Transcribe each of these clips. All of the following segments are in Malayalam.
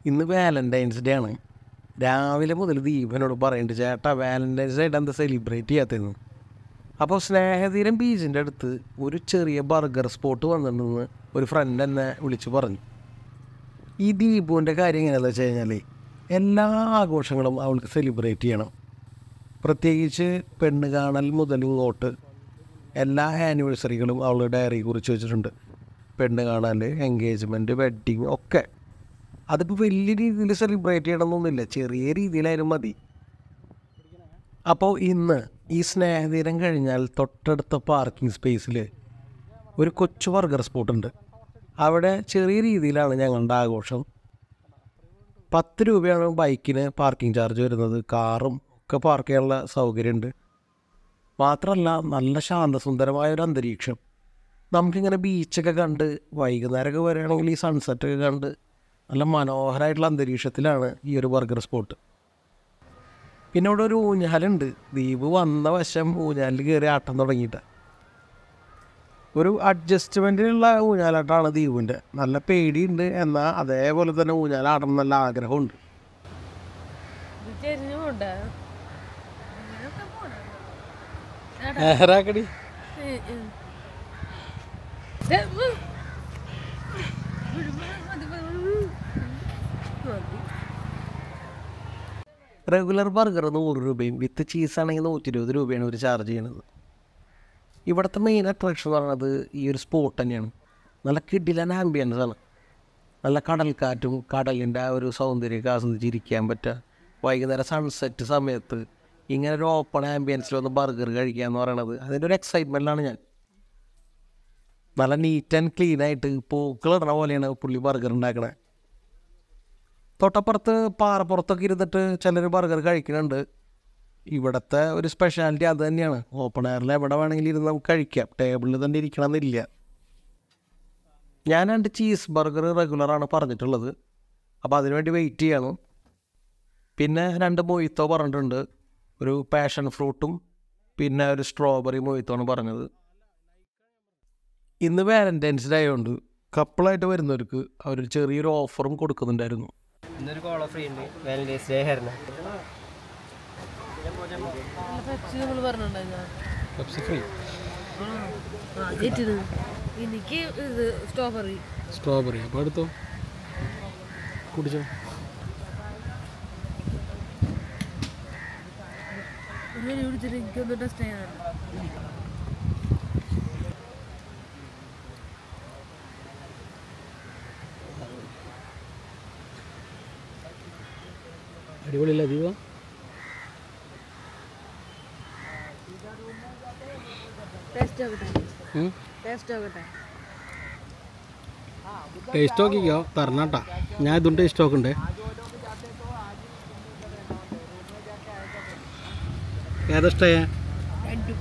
ഇന്ന് വാലൻറ്റൈൻസ് ഡേ ആണ് രാവിലെ മുതൽ ദീപനോട് പറയുന്നുണ്ട് ചേട്ടാ വാലൻറ്റൈൻസ് ഡേ ആയിട്ട് എന്താ സെലിബ്രേറ്റ് ചെയ്യാത്തതെന്ന് അപ്പോൾ സ്നേഹതീരം ബീച്ചിൻ്റെ അടുത്ത് ഒരു ചെറിയ ബർഗർ സ്പോട്ട് വന്നിട്ടുണ്ടെന്ന് ഒരു ഫ്രണ്ട് എന്നെ വിളിച്ച് പറഞ്ഞു ഈ ദീപുവിൻ്റെ കാര്യം എങ്ങനെയാണെന്ന് വെച്ച് കഴിഞ്ഞാൽ എല്ലാ ആഘോഷങ്ങളും അവൾക്ക് സെലിബ്രേറ്റ് ചെയ്യണം പ്രത്യേകിച്ച് പെണ്ണ് കാണൽ മുതൽ ഇങ്ങോട്ട് എല്ലാ ആനിവേഴ്സറികളും അവൾ ഡയറി കുറിച്ച് വെച്ചിട്ടുണ്ട് പെണ്ണ് കാണൽ എൻഗേജ്മെൻറ്റ് വെഡ്ഡിങ് ഒക്കെ അതിപ്പോൾ വലിയ രീതിയിൽ സെലിബ്രേറ്റ് ചെയ്യണമെന്നൊന്നുമില്ല ചെറിയ രീതിയിലായാലും മതി അപ്പോൾ ഇന്ന് ഈ സ്നേഹതീരം കഴിഞ്ഞാൽ തൊട്ടടുത്ത പാർക്കിംഗ് സ്പേസിൽ ഒരു കൊച്ചു ബർഗർ സ്പോട്ടുണ്ട് അവിടെ ചെറിയ രീതിയിലാണ് ഞങ്ങളുടെ ആഘോഷം പത്ത് രൂപയാണ് ബൈക്കിന് പാർക്കിംഗ് ചാർജ് വരുന്നത് കാറും ഒക്കെ പാർക്ക് ചെയ്യാനുള്ള സൗകര്യമുണ്ട് മാത്രമല്ല നല്ല ശാന്തസുന്ദരമായ ഒരു അന്തരീക്ഷം നമുക്കിങ്ങനെ ബീച്ചൊക്കെ കണ്ട് വൈകുന്നേരമൊക്കെ വരികയാണെങ്കിൽ ഈ സൺസെറ്റൊക്കെ കണ്ട് നല്ല മനോഹരമായിട്ടുള്ള അന്തരീക്ഷത്തിലാണ് ഈ ഒരു ബർഗർ സ്പോട്ട് പിന്നെ ഇവിടെ ഒരു ഊഞ്ഞാലുണ്ട് ദ്വീപ് വന്ന വശം ഊഞ്ഞാലിൽ കയറി ആട്ടം തുടങ്ങിയിട്ട് ഒരു അഡ്ജസ്റ്റ്മെൻറ്റിലുള്ള ഊഞ്ഞാലാട്ടാണ് ദ്വീപിൻ്റെ നല്ല പേടിയുണ്ട് എന്നാൽ അതേപോലെ തന്നെ ഊഞ്ഞാലാടണം നല്ല ആഗ്രഹമുണ്ട് ചെരിഞ്ഞു പോണ്ടേ നേരാക്കടി റെഗുലർ ബർഗർ നൂറ് രൂപയും വിത്ത് ചീസ് ആണെങ്കിൽ നൂറ്റി ഇരുപത് രൂപയാണ് ഒരു ചാർജ് ചെയ്യണത് ഇവിടുത്തെ മെയിൻ അട്രാക്ഷൻ എന്ന് പറയുന്നത് ഈ ഒരു സ്പോട്ട് തന്നെയാണ് നല്ല കിഡിലൻ ആംബിയൻസ് ആണ് നല്ല കടൽക്കാറ്റും കടലിൻ്റെ ആ ഒരു സൗന്ദര്യമൊക്കെ ആസ്വദിച്ചിരിക്കാൻ പറ്റുക വൈകുന്നേരം സൺസെറ്റ് സമയത്ത് ഇങ്ങനെ ഒരു ഓപ്പൺ ആംബിയൻസിൽ വന്ന് ബർഗർ കഴിക്കുക എന്ന് പറയണത് അതിൻ്റെ ഒരു എക്സൈറ്റ്മെൻറ്റിലാണ് ഞാൻ നല്ല നീറ്റ് ആൻഡ് ക്ലീൻ ആയിട്ട് പൂക്കളിടണ പോലെയാണ് പുള്ളി ബർഗർ ഉണ്ടാക്കണത് തൊട്ടപ്പുറത്ത് പാറപ്പുറത്തൊക്കെ ഇരുന്നിട്ട് ചിലർ ബർഗർ കഴിക്കുന്നുണ്ട് ഇവിടുത്തെ ഒരു സ്പെഷ്യാലിറ്റി അത് തന്നെയാണ് ഓപ്പൺ എയറിൽ എവിടെ വേണമെങ്കിലും ഇരുന്ന് നമുക്ക് കഴിക്കാം ടേബിളിൽ തന്നെ ഇരിക്കണമെന്നില്ല ഞാൻ രണ്ട് ചീസ് ബർഗർ റെഗുലറാണ് പറഞ്ഞിട്ടുള്ളത് അപ്പോൾ അതിനുവേണ്ടി വെയിറ്റ് ചെയ്യണം പിന്നെ രണ്ട് മൊയ്ത്തോ പറഞ്ഞിട്ടുണ്ട് ഒരു പാഷൻ ഫ്രൂട്ടും പിന്നെ ഒരു സ്ട്രോബെറി മൊയ്ത്തോണ് പറഞ്ഞത് ഇന്ന് വാലൻറ്റൈൻസ് ഡേ ആയതുകൊണ്ട് കപ്പിളായിട്ട് വരുന്നവർക്ക് അവർ ചെറിയൊരു ഓഫറും കൊടുക്കുന്നുണ്ടായിരുന്നു ഇന്നൊരു കോള ഫ്രീ ഉണ്ട് വാലന്റൈൻസ് ഡേ ആയിരുന്നു പെപ്സി നമ്മൾ പറഞ്ഞിട്ടുണ്ടായിരുന്നു പെപ്സി ഫ്രീ ആദ്യമായിട്ടിത് എനിക്ക് ഇത് സ്ട്രോബെറി സ്ട്രോബെറി അപ്പോൾ എടുത്തോ കുടിച്ചോ ഒരു വലിയ കുടിച്ചിട്ട് എനിക്കൊന്ന് ടെസ്റ്റ് ചെയ്യാൻ അടിപൊളിയല്ല ദീപ ടേസ്റ്റ് ആക്കട്ടെ ടേസ്റ്റ് ആക്കട്ടെ ടേസ്റ്റ് നോക്കിക്കോ തരണട്ടാ ഞാൻ ഇതും ടേസ്റ്റ് നോക്കണ്ടേ ഏതാ ഇഷ്ടമായ രണ്ടും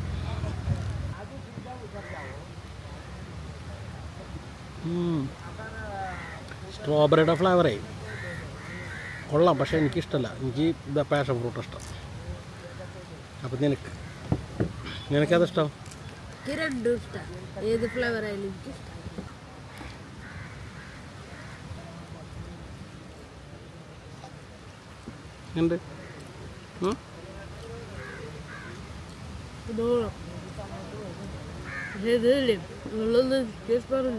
സ്ട്രോബെറിയുടെ ഫ്ലേവറേ കൊള്ളാം പക്ഷേ എനിക്കിഷ്ടമല്ല എനിക്ക് ഇത് പാഷൻ ഫ്രൂട്ട് ഇഷ്ടം അപ്പം നിനക്ക് നിനക്കേതാ ഇഷ്ടം എനിക്ക് രണ്ടും ഇഷ്ടമാണ് ഏത് ഫ്ലേവർ ആയാലും എനിക്ക് ഇഷ്ടം ഉണ്ട് ഇതോളം പക്ഷേ ഇതില്ലേ നിങ്ങളൊന്ന് ടേസ്റ്റ് പറഞ്ഞു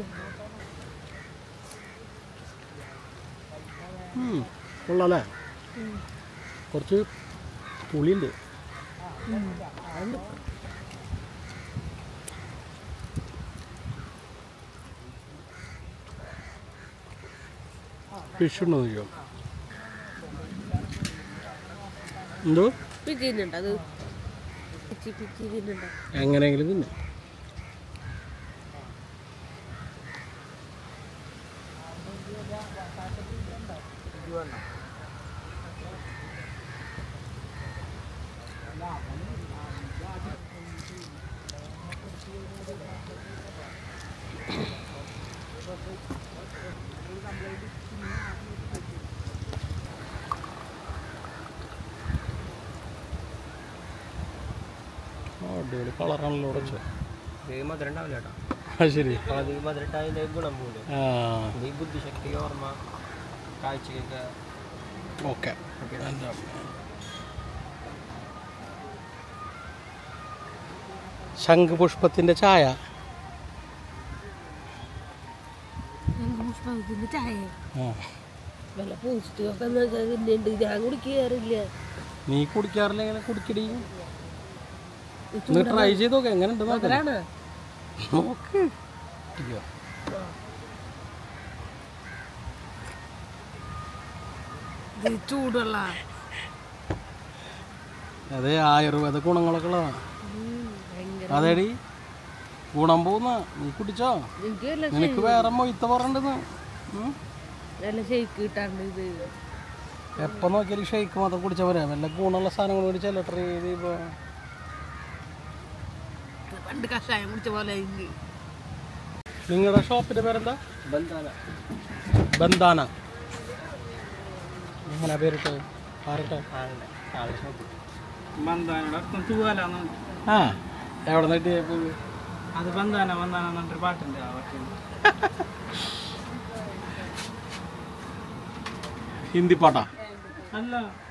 കൊള്ളാല്ലേ കുറച്ച് പുളിയുണ്ട് ഫിഷ് ഉണ്ടോ നോക്കിയോ എന്തോ പിച്ചി തിന്നുണ്ട് അത് പിച്ചി പിച്ചി തിന്നുണ്ട് എങ്ങനെയെങ്കിലും തിന്നെ അടിപൊളി കളറാണല്ലോ ഉടച്ചോ ഇത് മധുരം ഉണ്ടാവില്ല കേട്ടോ ആ ശരി അത് മധുരട്ടായതിൻ്റെ ഗുണം പോലെ ആ ഈ ബുദ്ധിശക്തി ഓർമ്മ കാഴ്ചക്കൊക്കെ ഓക്കെ ശംഖുപുഷ്പത്തിൻ്റെ ചായ പുഷ്പത്തിന്റെ ചായ ആ. വല്ല പോസ്റ്റ് ഒക്കെ തിന്നുണ്ട് ഞാൻ കുടിക്കാറില്ല നീ കുടിക്കാറില്ലെങ്കിൽ കുടിക്കടി നീ ട്രൈ ചെയ്ത് നോക്കാം എങ്ങനെ ഉണ്ട് നോക്കാം മധുരാണ് നോക്ക് അയ്യോ. ഇത് ചൂടുള്ള അത് ആയുർവേദ ഗുണങ്ങളൊക്കെ ഉള്ളതാണ് ഭയങ്കര അതേടി ഗുണം പോകുന്ന നീ കുടിച്ചോ എനിക്ക് വല്ല നിനക്ക് വേറെ മൊയ്ത്ത പറഞ്ഞിട്ടുന്ന് ഉം? നല്ല ഷെയ്ക്ക് കിട്ടാണ്ട് ഇത് എപ്പോൾ നോക്കിയാലും ഷെയ്ക്ക് മാത്രം കുടിച്ചാൽ പോരാ വല്ല ഗുണമുള്ള സാധനങ്ങൾ മേടിച്ചാലോ ട്രൈ ചെയ്ത് ഇപ്പോൾ പണ്ട് കഷായം കുടിച്ച പോലെ എനിക്ക് നിങ്ങളുടെ ഷോപ്പിൻ്റെ പേരെന്താ ബന്ധാന ബന്ധാന എങ്ങനെ പേരിട്ട് ആരിട്ട് ആളുടെ ആളുടെ ഷോപ്പ് ബന്ധാനയുടെ അർത്ഥം തൂവാലാന്ന് ആ എവിടെ നിന്ന് കിട്ടിയ അത് ബന്ധാന ബന്ധാന എന്ന് പറഞ്ഞിട്ട് പാട്ടുണ്ട് ആ പാട്ട് ഹിന്ദി പാട്ടാ അല്ല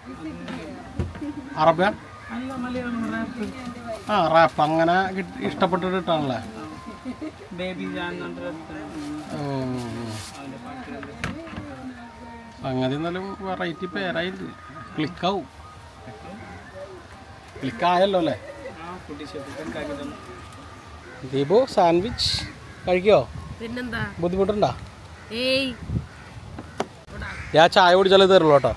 അറബിയ അല്ല മലയാളം റാപ്പ് ആ റാപ്പ് അങ്ങനെ കിട്ടി- ഇഷ്ടപ്പെട്ടിട്ട് ഇട്ടാണല്ലേ ബേബി ജാൻ എന്ന് പറഞ്ഞിട്ട് ഉം. അവൻ്റെ പാട്ട് സംഗതി എന്നാലും വെറൈറ്റി പേരായിട്ട് ക്ലിക്കാവും ക്ലിക്കായല്ലോ അല്ലേ ആ കുട്ടി ഷെഫ് ഉണ്ടാക്കി തന്നു ദീപു സാൻഡ്വിച്ച് കഴിക്കോ പിന്നെന്താ ബുദ്ധിമുട്ടുണ്ടോ ഏയ് ഞാൻ ചായ കുടിച്ചാലേ തരുള്ളൂ കേട്ടോ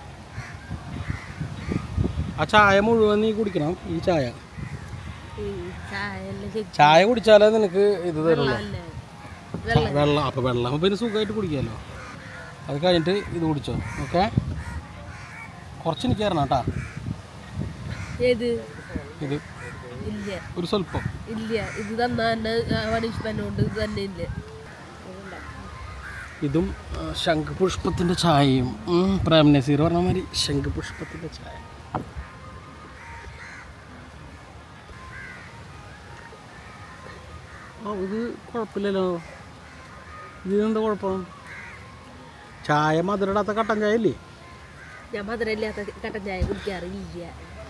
ആ ചായ മുഴുവൻ നീ കുടിക്കണം ഈ ചായ ഈ ചായ എല്ലാം ശരി ചായ കുടിച്ചാലേ നിനക്ക് ഇത് തരുള്ളൂ അല്ലേ ചാ- വെള്ളം അപ്പോൾ വെള്ളം അപ്പോൾ പിന്നെ സുഖമായിട്ട് കുടിക്കാമല്ലോ അത് കഴിഞ്ഞിട്ട് ഇത് കുടിച്ചോ ഓക്കെ കുറച്ച് എനിക്ക് തരണം കേട്ടോ ഏത് ഇത് ഇല്ല ഒരു സ്വല്പം ഇല്ല ഇത് തന്നാ തന്നെ പണിഷ്മെന്റ് കൊണ്ട് ഇത് തന്നെ ഇല്ല അതുകൊണ്ടാ. ഇതും ആ, ശംഖുപുഷ്പത്തിൻ്റെ ചായയും ഉം, പ്രേം നസീർ പറഞ്ഞ മാതിരി ശംഖുപുഷ്പത്തിൻ്റെ ചായ ആ ഇത് കുഴപ്പമില്ലല്ലോ ഇതിനെന്താ കുഴപ്പം ചായ മധുരടാത്ത കട്ടൻ ചായ ഇല്ലേ ഞാൻ മധുരമില്ലാത്ത കട്ടൻ ചായ കുടിക്കാറില്ല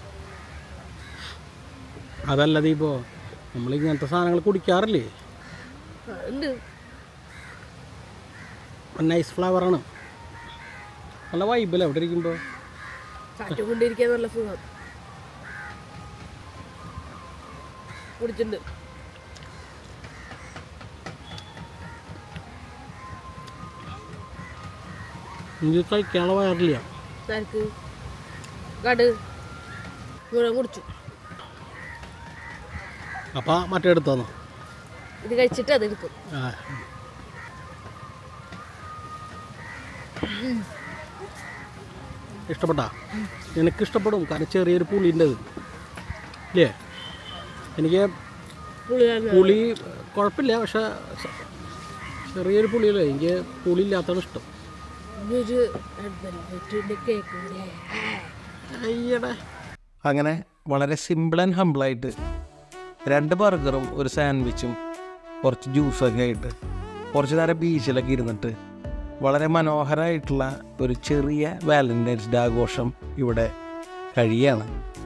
അതല്ല ദീപോ നമ്മൾ ഇങ്ങനത്തെ സാധനങ്ങൾ കുടിക്കാറില്ലേ ആ, ഉണ്ട് നൈസ് ഫ്ലേവറാണ് നല്ല വൈബല്ലേ അവിടെ ഇരിക്കുമ്പോൾ കാറ്റ് കൊണ്ടിരിക്കാൻ നല്ല സുഖം കുടിച്ചിട്ടുണ്ട് എനിക്ക് കഴിക്കാനുള്ള വയറില്ല ആർക്ക് കട് മുഴുവൻ കുടിച്ചു അപ്പം മറ്റേ എടുത്തോന്നോ ഇത് കഴിച്ചിട്ട് അത് എടുക്കും ആ ഇഷ്ടപ്പെട്ടാ എനിക്ക് ഇഷ്ടപ്പെടും കാരണം ചെറിയൊരു പുളിൻ്റെ ഇത് ഇല്ലേ എനിക്ക് പുളിയാണ് പുളി കുഴപ്പമില്ല പക്ഷെ സ- ചെറിയൊരു പുളിയല്ലേ എനിക്ക് പുളി ഇല്ലാത്തതാണ് ഇഷ്ടം ഒരു വെൽവെറ്റിന്റെ കേക്ക് കൂടെ അയ്യടേ അങ്ങനെ വളരെ സിമ്പിൾ ആൻഡ് ഹമ്പിളായിട്ട് രണ്ട് ബർഗറും ഒരു സാൻഡ്വിച്ചും കുറച്ച് ജ്യൂസൊക്കെ ആയിട്ട് കുറച്ച് നേരം ബീച്ചിലൊക്കെ ഇരുന്നിട്ട് വളരെ മനോഹരമായിട്ടുള്ള ഒരു ചെറിയ വാലൻറ്റൈൻസ് ഡേ ആഘോഷം ഇവിടെ കഴിയാണ്